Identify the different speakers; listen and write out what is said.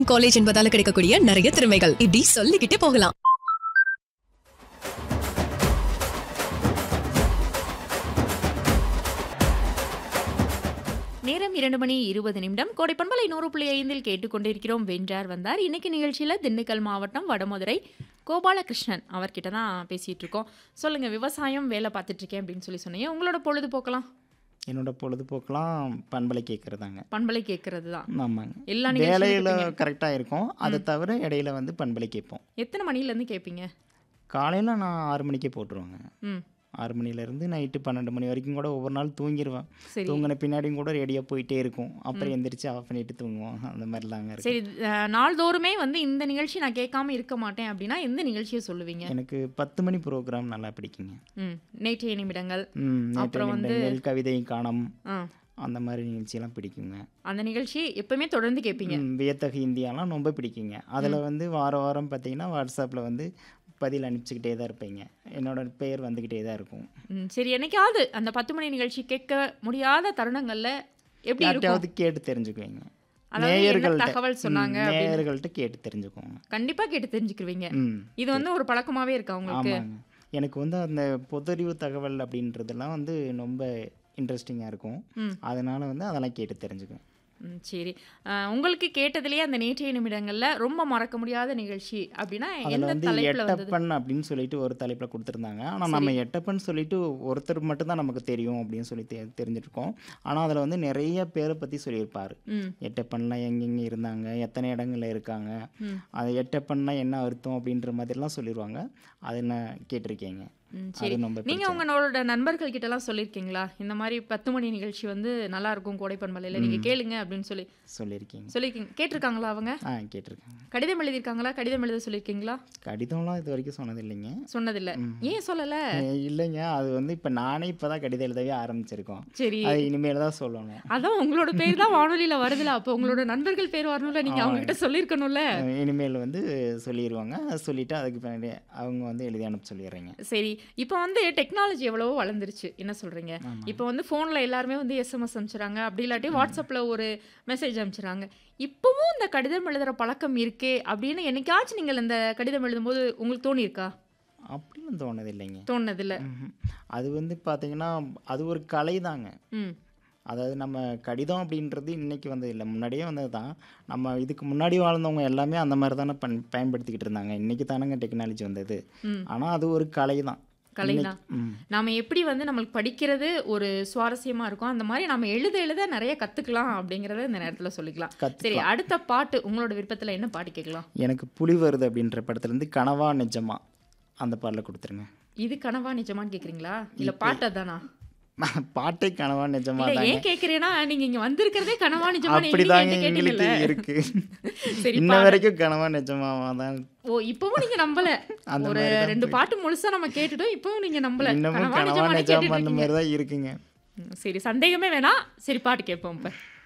Speaker 1: College என்பதால கிடைக்கக்கூடிய நிறைய திறமைகள் இப்படி சொல்லிக்கிட்டே போகலாம்
Speaker 2: நேரம் இரண்டு மணி இருபது நிமிடம் கோடை பண்பலை நூறு புள்ளி ஐந்தில் கேட்டுக்கொண்டிருக்கிறோம் வென்றார் வந்தார் இன்னைக்கு நிகழ்ச்சியில் திண்டுக்கல் மாவட்டம் வடமதுரை கோபாலகிருஷ்ணன் அவர்கிட்ட தான் பேசிட்டு இருக்கோம் சொல்லுங்க விவசாயம் வேலை பார்த்துட்டு இருக்கேன் அப்படின்னு சொல்லி சொன்னீங்க உங்களோட பொழுதுபோக்கலாம்
Speaker 3: என்னோட பொழுதுபோக்கெல்லாம் பண்பலை கேட்குறதாங்க
Speaker 2: பண்பலை கேட்கறது தான்
Speaker 3: ஆமாங்க
Speaker 2: எல்லா நிகழ்ச்சியும்
Speaker 3: வேலையில்
Speaker 2: கேட்பீங்க.
Speaker 3: கரெக்டாக இருக்கும் அதை தவிர இடையில வந்து பண்பலை கேட்போம்
Speaker 2: எத்தனை மணிலேருந்து கேட்பீங்க
Speaker 3: காலையில் நான் ஆறு மணிக்கே போட்டுருவேங்க
Speaker 2: ம்
Speaker 3: ஆறு மணிலேருந்து நைட்டு பன்னெண்டு மணி வரைக்கும் கூட ஒவ்வொரு நாள் தூங்கிடுவேன்
Speaker 2: சரி
Speaker 3: தூங்கின பின்னாடியும் கூட ரெடியாக போயிட்டே இருக்கும் அப்புறம் எந்திரிச்சு ஆஃப் பண்ணிட்டு தூங்குவோம் அந்த மாதிரிலாங்க இருக்கு
Speaker 2: சரி அஹ், நாள்தோறுமே வந்து இந்த நிகழ்ச்சி நான் கேட்காம இருக்க மாட்டேன் அப்படின்னா எந்த நிகழ்ச்சியை சொல்லுவீங்க
Speaker 3: எனக்கு பத்து மணி ப்ரோக்ராம் நல்லா பிடிக்குங்க
Speaker 2: ம் நேற்றைய நிமிடங்கள்
Speaker 3: ம்
Speaker 2: அப்புறம் வந்து-
Speaker 3: நெல் கவிதை காணம்
Speaker 2: ஆ
Speaker 3: அந்த மாதிரி நிகழ்ச்சியெல்லாம் பிடிக்குங்க
Speaker 2: அந்த நிகழ்ச்சி எப்பவுமே தொடர்ந்து கேட்பீங்க
Speaker 3: ம், வியத்தகு இந்தியாலாம் ரொம்ப பிடிக்குங்க அதில் வந்து வார வாரம் பார்த்தீங்கன்னா வாட்ஸ்அப்பில் வந்து பதில் அனுப்பிச்சிக்கிட்டே தான் இருப்பீங்க என்னோட பெயர் வந்துக்கிட்டே தான் இருக்கும்
Speaker 2: ம், சரி என்னைக்காவது அந்த பத்து மணி நிகழ்ச்சி கேட்க முடியாத தருணங்கள்ல எப்படி இருக்கும்
Speaker 3: யார்கிட்டயாவது கேட்டு தெரிஞ்சுக்குவீங்க
Speaker 2: அதாவது என்ன
Speaker 3: நேயர்கள்ட்ட
Speaker 2: தகவல்
Speaker 3: ம்,
Speaker 2: சொன்னாங்க அப்படின்னு.
Speaker 3: நேயர்கள்ட்ட கேட்டு தெரிஞ்சுக்குவோங்க
Speaker 2: கண்டிப்பா கேட்டு தெரிஞ்சுக்கிருவீங்க
Speaker 3: ம்
Speaker 2: இது வந்து ஒரு பழக்கமாவே இருக்கா உங்களுக்கு
Speaker 3: ஆமாங்க எனக்கு வந்து அந்த பொதறிவு தகவல் அப்படின்றதெல்லாம் வந்து ரொம்ப இன்ட்ரெஸ்டிங்காக இருக்கும்
Speaker 2: ம்.
Speaker 3: அதனால வந்து அதெல்லாம் கேட்டு தெரிஞ்சுக்குவேன்
Speaker 2: ம், சரி அஹ், உங்களுக்கு கேட்டதுலயே அந்த நேற்றைய நிமிடங்கள்ல ரொம்ப மறக்க முடியாத நிகழ்ச்சி அப்படின்னா
Speaker 3: அதில்
Speaker 2: எந்த
Speaker 3: வந்து
Speaker 2: தலைப்புல வந்தது
Speaker 3: எட்டப்பன் அப்படின்னு சொல்லிட்டு ஒரு தலைப்பில் கொடுத்துருந்தாங்க ஆனால் நம்ம எட்டப்பன் சொல்லிட்டு ஒருத்தர் மட்டும்தான் நமக்கு தெரியும் அப்படின்னு சொல்லி தெ தெரிஞ்சிருக்கோம் ஆனால் அதில் வந்து நிறைய பேரை பற்றி சொல்லியிருப்பார்
Speaker 2: ம்
Speaker 3: எட்டப்பன்லாம் எங்கெங்கே இருந்தாங்க எத்தனை இடங்கள்ல இருக்காங்க
Speaker 2: ம்.
Speaker 3: அது எட்டப்பன்னா என்ன அர்த்தம் அப்படின்ற மாதிரிலாம் சொல்லிடுவாங்க அதை நான் கேட்டிருக்கேங்க
Speaker 2: ம், சரி
Speaker 3: அது ரொம்ப
Speaker 2: நீங்க உங்களோட நண்பர்கள் கிட்ட எல்லாம் சொல்லியிருக்கீங்களா இந்த மாதிரி பத்து மணி நிகழ்ச்சி வந்து நல்லா இருக்கும் கோடைப்பண்பலையில நீங்க கேளுங்க அப்படின்னு சொல்லி
Speaker 3: சொல்லியிருக்கீங்க
Speaker 2: சொல்லியிருக்கீங்க கேட்டிருக்காங்களா அவங்க
Speaker 3: ஆ கேட்டிருக்காங்க
Speaker 2: கடிதம் எழுதியிருக்காங்களா கடிதம் எழுத சொல்லியிருக்கீங்களா
Speaker 3: கடிதம்லாம் இது வரைக்கும் சொன்னது இல்லைங்க
Speaker 2: சொன்னதில்ல ஏன் சொல்லல
Speaker 3: அஹ் இல்லைங்க அது வந்து இப்போ நானே இப்போ தான் கடிதம் எழுதவே ஆரம்பிச்சிருக்கோம்
Speaker 2: சரி
Speaker 3: அது இனிமேல் தான் சொல்லணும்
Speaker 2: அதான் உங்களோட பேர் தான் வானொலியில வருதுல அப்போ உங்களோட நண்பர்கள் பேர் வரணும்ல நீங்க அவங்க கிட்ட சொல்லியிருக்கணும்ல
Speaker 3: அஹ் இனிமேல் வந்து சொல்லிடுவாங்க அது சொல்லிவிட்டு அதுக்கு பின்னாடி அவங்க வந்து எழுதி அனுப்ப சொல்லிடுறீங்க
Speaker 2: சரி இப்போ வந்து டெக்னாலஜி எவ்வளவோ வளர்ந்துருச்சு என்ன சொல்றீங்க இப்போ வந்து ஃபோனில் எல்லாருமே வந்து எஸ்எம்எஸ் அனுப்பிச்சுறாங்க அப்படி இல்லாட்டி வாட்ஸ்அப்பில் ஒரு மெசேஜ் அனுப்பிச்சுறாங்க இப்போவும் இந்த கடிதம் எழுதுகிற பழக்கம் இருக்கே அப்படின்னு என்னைக்காச்சும் நீங்கள் இந்த கடிதம் எழுதும்போது உங்களுக்கு தோணியிருக்கா
Speaker 3: அப்படின்னு தோணுது இல்லைங்க
Speaker 2: தோணுனதில்ல
Speaker 3: ம்ஹும். அது வந்து பார்த்தீங்கன்னா அது ஒரு கலை தாங்க
Speaker 2: ம்
Speaker 3: அதாவது நம்ம கடிதம் அப்படின்றது இன்னைக்கு வந்தது இல்லை முன்னாடியே வந்தது தான் நம்ம இதுக்கு முன்னாடி வாழ்ந்தவங்க எல்லாமே அந்த மாதிரி தானே பண் பயன்படுத்திக்கிட்டு இருந்தாங்க இன்னைக்கு தானங்க டெக்னாலஜி வந்தது
Speaker 2: ம்.
Speaker 3: ஆனால் அது ஒரு கலை தான்
Speaker 2: கலை
Speaker 3: இன்னைக்கு-
Speaker 2: தான்
Speaker 3: ம்.
Speaker 2: நாம எப்படி வந்து நம்மளுக்கு படிக்கிறது ஒரு சுவாரஸ்யமா இருக்கும் அந்த மாதிரி நம்ம எழுத எழுத நிறைய கத்துக்கலாம் அப்படிங்கறத இந்த நேரத்துல சொல்லிக்கலாம் சரி
Speaker 3: கற்றுக்கலாம்
Speaker 2: அடுத்த பாட்டு உங்களோட விருப்பத்துல என்ன பாட்டு கேட்கலாம்
Speaker 3: எனக்கு புலி வருது அப்படின்ற படத்துலேருந்து கனவா நிஜமா அந்த பாடலை கொடுத்துருங்க
Speaker 2: இது கனவா நிஜமான்னு கேக்குறீங்களா இல்ல பாட்டு அதானா
Speaker 3: பாட்டே கனவா நிஜமா
Speaker 2: இல்ல
Speaker 3: தாங்க
Speaker 2: ஏன் கேக்குறேன்னா நீங்க இங்க வந்திருக்கிறதே கனவா நிஜமா
Speaker 3: அப்படிதாங்க எங்களுக்கு இருக்கு
Speaker 2: சரி
Speaker 3: இன்ன வரைக்கும் கனவா நிஜமாவா தான்
Speaker 2: ஓ இப்பவும் நீங்க நம்பல
Speaker 3: அந்த
Speaker 2: ஒரு
Speaker 3: மாதிரி தான்
Speaker 2: ரெண்டு பாட்டு முழுசா நம்ம கேட்டுட்டோம் இப்பவும் நீங்க நம்பல
Speaker 3: இன்னமும்
Speaker 2: கனவா
Speaker 3: கனவா
Speaker 2: நிஜமானு
Speaker 3: நிஜமா
Speaker 2: கேட்டுட்டு
Speaker 3: அந்த
Speaker 2: இருக்கீங்க
Speaker 3: மாதிரி தான் இருக்குங்க
Speaker 2: ம், சரி சந்தேகமே வேணாம் சரி பாட்டு கேட்போம் இப்ப